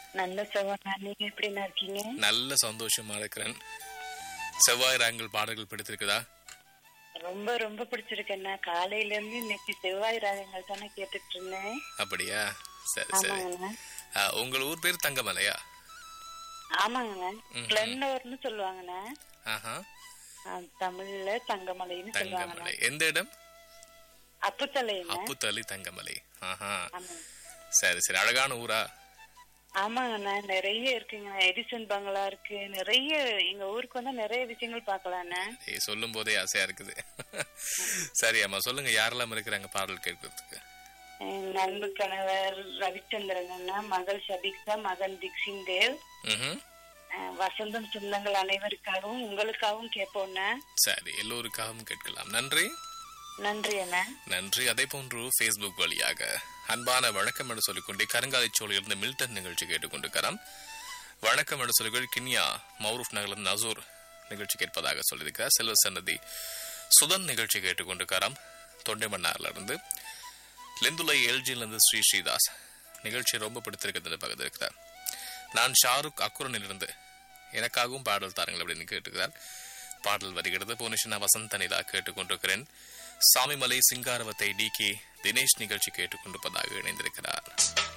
நல்ல சுகம்ண்ணா நீங்க எப்படிண்ணா இருக்கீங்க நல்ல சந்தோஷமா இருக்கிறேன் செவ்வாய் ராங்கல் பாடல்கள் பிடித்திருக்குதா ரொம்ப ரொம்ப பிடிச்சிருக்கேண்ணா காலையில இருந்து இன்னைக்கு செவ்வாய் ராகங்கள் தானே கேட்டுட்டு இருந்தேன் அப்படியா சரி சரி ஆமாங்கண்ணா ஆ, உங்கள் ஊர் பேர் தங்கமலையா ஆமாங்கண்ணா கிளன்னூர்னு சொல்லுவாங்கண்ணா ஆஹா ஆ, தமிழ்ல தங்கமலைன்னு சொல்லுவாங்கண்ணா தங்கமலை எந்த இடம் அப்புத்தலைண்ணா அப்புத்தளி தங்கமலை ஆஹா ஆமாங்க சரி சரி அழகான ஊரா ஆமாங்கண்ணா நிறைய இருக்குங்கண்ணா எடிசன் பங்களா இருக்கு நிறைய எங்க ஊருக்கு வந்தா நிறைய விஷயங்கள் பார்க்கலாண்ணா ஏய், சொல்லும் போதே ஆசையா இருக்குது சரி அம்மா சொல்லுங்க யாரெல்லாம் இருக்கிறாங்க பாடல் கேட்கறதுக்கு என் அன்பு கணவர் ரவிச்சந்திரன் அண்ணா மகள் சபிக்ஷா மகன் திக்ஷிங் தேவ் ம்ஹும். அஹ் வசந்தம் சொந்தங்கள் அனைவருக்காகவும் உங்களுக்காகவும் கேட்போம்ண்ணா சரி எல்லோருக்காகவும் கேட்கலாம் நன்றி நன்றி அண்ணா நன்றி அதே போன்று ஃபேஸ்புக் வழியாக அன்பான வணக்கம் என்று சொல்லிக்கொண்டே கருங்காலை சோழிலிருந்து மில்டன் நிகழ்ச்சி கேட்டுக்கொண்டிருக்கிறோம் வணக்கம் என்று சொல்லிக்கொள் கின்யா மௌரூப் நகரிலிருந்து நசூர் நிகழ்ச்சி கேட்பதாக சொல்லியிருக்கிறார் செல்வ சன்னதி சுதன் நிகழ்ச்சி கேட்டுக்கொண்டிருக்கிறோம் தொண்டைமன்னார்ல இருந்து லெந்துலை எல்ஜியிலிருந்து ஸ்ரீ ஸ்ரீதாஸ் நிகழ்ச்சி ரொம்ப பிடித்திருக்கிறது பகிர்ந்திருக்கிறார் நான் ஷாருக் அக்குரனிலிருந்து எனக்காகவும் பாடல் தாருங்கள் அப்படின்னு கேட்டுக்கிறார் பாடல் வருகிறது புவனேஸ்வரா வசந்த நிலா கேட்டுக்கொண்டிருக்கிறேன் சாமிமலை சிங்காரவத்தை டி கே தினேஷ் நிகழ்ச்சி கேட்டுக்கொண்டிருப்பதாக இணைந்திருக்கிறார்